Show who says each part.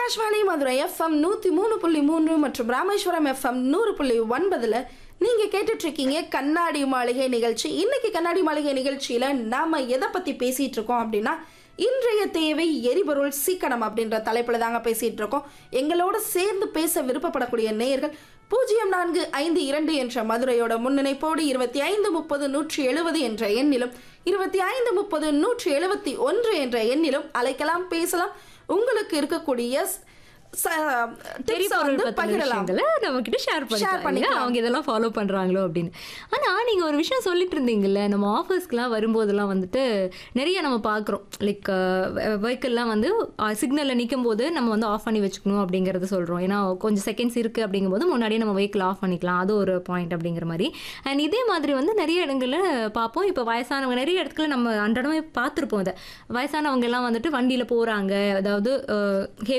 Speaker 1: Akashvani Madurai FM நூற்றி மூணு புள்ளி மூணு மற்றும் ராமேஸ்வரம் எஃப்எம் நூறு புள்ளி ஒன்பதில் நீங்கள் கேட்டுட்டு இருக்கீங்க கண்ணாடி மாளிகை நிகழ்ச்சி இன்னைக்கு கண்ணாடி மாளிகை நிகழ்ச்சியில் நாம் எதை பற்றி பேசிகிட்டு இருக்கோம் அப்படின்னா இன்றைய தேவை எரிபொருள் சீக்கணம் அப்படின்ற தலைப்பில் தாங்க பேசிகிட்டு இருக்கோம் எங்களோட சேர்ந்து பேச விருப்பப்படக்கூடிய நேயர்கள் பூஜ்ஜியம் நான்கு ஐந்து இரண்டு என்ற மதுரையோட முன்னிணைப்போடு இருபத்தி ஐந்து முப்பது நூற்றி எழுபது என்ற எண்ணிலும் இருபத்தி ஐந்து முப்பது நூற்றி எழுபத்தி ஒன்று என்ற எண்ணிலும் அழைக்கலாம் பேசலாம் உங்களுக்கு இருக்கக்கூடிய ச- tips
Speaker 2: எரிபொருள்
Speaker 1: வந்து
Speaker 2: பத்தின
Speaker 1: பகிரலாம்
Speaker 2: விஷயங்களை நம்ம கிட்ட ஷேர் பண்ணிக்கலாம்
Speaker 1: பண்ணிக்கலாம்.
Speaker 2: அவங்க இதெல்லாம் ஃபாலோ பண்றாங்களோ அப்படின்னு ஆனா நீங்க ஒரு விஷயம் சொல்லிட்டு இருந்தீங்கல்ல நம்ம ஆஃபீஸ்க்குலாம் வரும்போதெல்லாம் வந்துட்டு நிறைய நம்ம பார்க்குறோம் லைக் வெஹிக்கிள்லாம் வந்து சிக்னலில் நிற்கும் போது நம்ம வந்து ஆஃப் பண்ணி வச்சுக்கணும் அப்படிங்கறத சொல்றோம் ஏன்னா கொஞ்சம் செகண்ட்ஸ் இருக்கு அப்படிங்கும்போது முன்னாடியே நம்ம வெஹிக்கிள் ஆஃப் பண்ணிக்கலாம் அது ஒரு பாயிண்ட் அப்படிங்கிற மாதிரி அண்ட் இதே மாதிரி வந்து நிறைய இடங்கள்ல பார்ப்போம் இப்போ வயசானவங்க நிறைய இடத்துல நம்ம அன்றாடமே பார்த்துருப்போம் அதை வயசானவங்க எல்லாம் வந்துட்டு வண்டியில போறாங்க அதாவது